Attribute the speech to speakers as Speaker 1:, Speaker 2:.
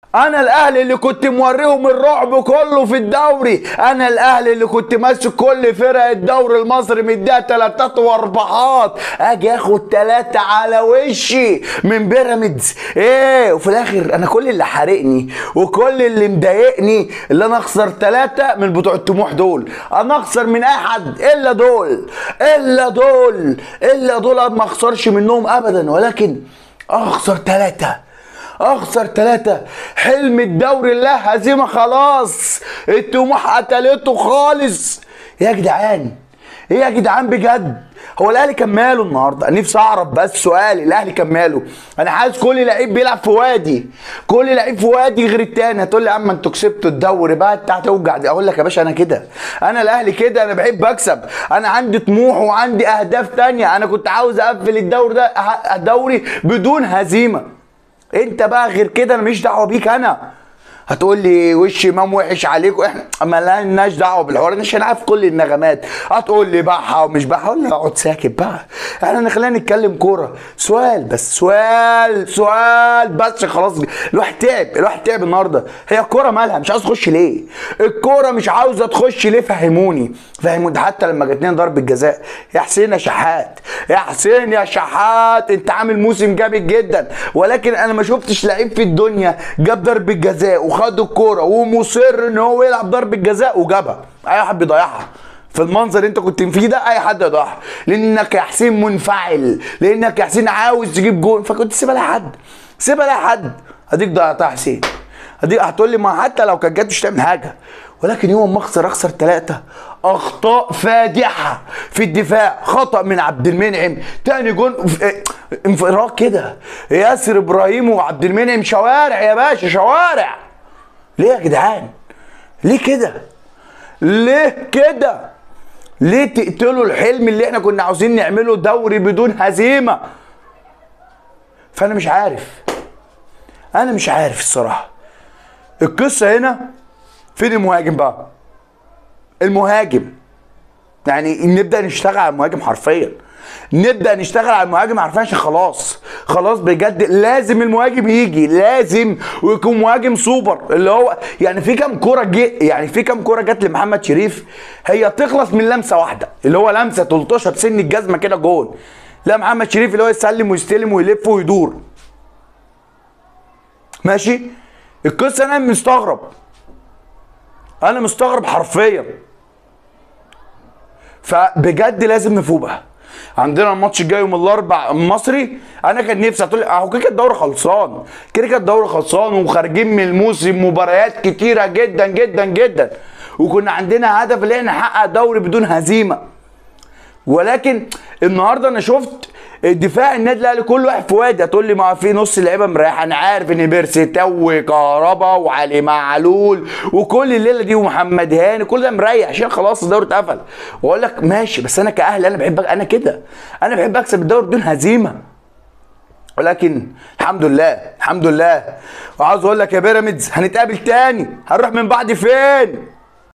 Speaker 1: انا الاهلي اللي كنت موريهم الرعب كله في الدوري انا الاهلي اللي كنت ماسك كل فرق الدوري المصري مديها تلاتات واربعات اجي اخد تلاتة على وشي من بيراميدز ايه وفي الاخر انا كل اللي حارقني وكل اللي مضايقني اللي انا اخسر تلاتة من بتوع الطموح دول انا اخسر من اي حد الا دول الا دول الا دول ما اخسرش منهم ابدا ولكن اخسر تلاتة اخسر ثلاثة حلم الدوري لا هزيمة خلاص الطموح قتلته خالص يا جدعان ايه يا جدعان بجد هو الاهلي كان ماله النهارده انا نفسي اعرف بس سؤالي الاهلي كان ماله انا حاسس كل لعيب بيلعب في وادي كل لعيب في وادي غير التاني هتقول لي يا عم انتوا كسبتوا الدوري بقى انت هتوجع دي اقول لك يا باشا انا كده انا الاهلي كده انا بحب اكسب انا عندي طموح وعندي اهداف تانية انا كنت عاوز اقفل الدوري ده الدوري بدون هزيمه انت بقى غير كده انا مش دعوه بيك انا هتقول لي وش امام وحش عليك واحنا ما لناش دعوه بالحوار مش هنعرف كل النغمات هتقول لي بحة ومش بحة اقول لي اقعد ساكت بقى احنا خلينا نتكلم كوره سؤال بس سؤال سؤال بس خلاص الواحد تعب الواحد تعب النهارده هي الكوره مالها مش عاوز تخش ليه الكوره مش عاوزه تخش ليه فهموني فهموني حتى لما جت لنا ضربه جزاء يا حسين يا شحات يا حسين يا شحات انت عامل موسم جامد جدا ولكن انا ما شفتش لعيب في الدنيا جاب ضربه جزاء وخد الكوره ومصر ان هو يلعب ضربه جزاء وجابها اي حد بيضيعها في المنظر اللي انت كنت فيه ده اي حد يضيعها لانك يا حسين منفعل لانك يا حسين عاوز تجيب جول فكنت سيبها لحد سيبها لحد اديك ضيعتها يا حسين اديك هتقول لي ما حتى لو كانت جت مش تعمل حاجه ولكن يوم ما اخسر اخسر ثلاثة اخطاء فادحة في الدفاع خطأ من عبد المنعم تاني جون انفراد كده ياسر ابراهيم وعبد المنعم شوارع يا باشا شوارع ليه يا جدعان ليه كده ليه كده ليه تقتلوا الحلم اللي احنا كنا عاوزين نعمله دوري بدون هزيمه فانا مش عارف انا مش عارف الصراحه القصه هنا فين المهاجم بقى المهاجم يعني نبدا نشتغل على المهاجم حرفيا نبدا نشتغل على المهاجم حرفيا عشان خلاص خلاص بجد لازم المهاجم يجي لازم ويكون مهاجم سوبر اللي هو يعني في كام كوره جه يعني في كام كوره جت لمحمد شريف هي تخلص من لمسه واحده اللي هو لمسه 13 سن الجزمه كده جون لا محمد شريف اللي هو يسلم ويستلم ويلف ويدور ماشي القصه انا مستغرب انا مستغرب حرفيا فبجد لازم نفوق بقى عندنا الماتش الجاي يوم الاربع المصري انا كان نفسي هتقول اهو كده الدوري خلصان كده كده الدوري خلصان وخارجين من الموسم مباريات كتيره جدا جدا جدا وكنا عندنا هدف اللي احنا نحقق دوري بدون هزيمه ولكن النهارده انا شفت دفاع النادي الاهلي كل واحد في وادي هتقول لي ما في نص اللعيبه مريحه انا عارف ان بيرسيتاو وكهربا وعلي معلول وكل الليله دي ومحمد هاني كل ده مريح عشان خلاص الدوري اتقفل واقول لك ماشي بس انا كاهلي انا بحب انا كده انا بحب اكسب الدوري بدون هزيمه ولكن الحمد لله الحمد لله وعاوز اقول لك يا بيراميدز هنتقابل تاني هنروح من بعد فين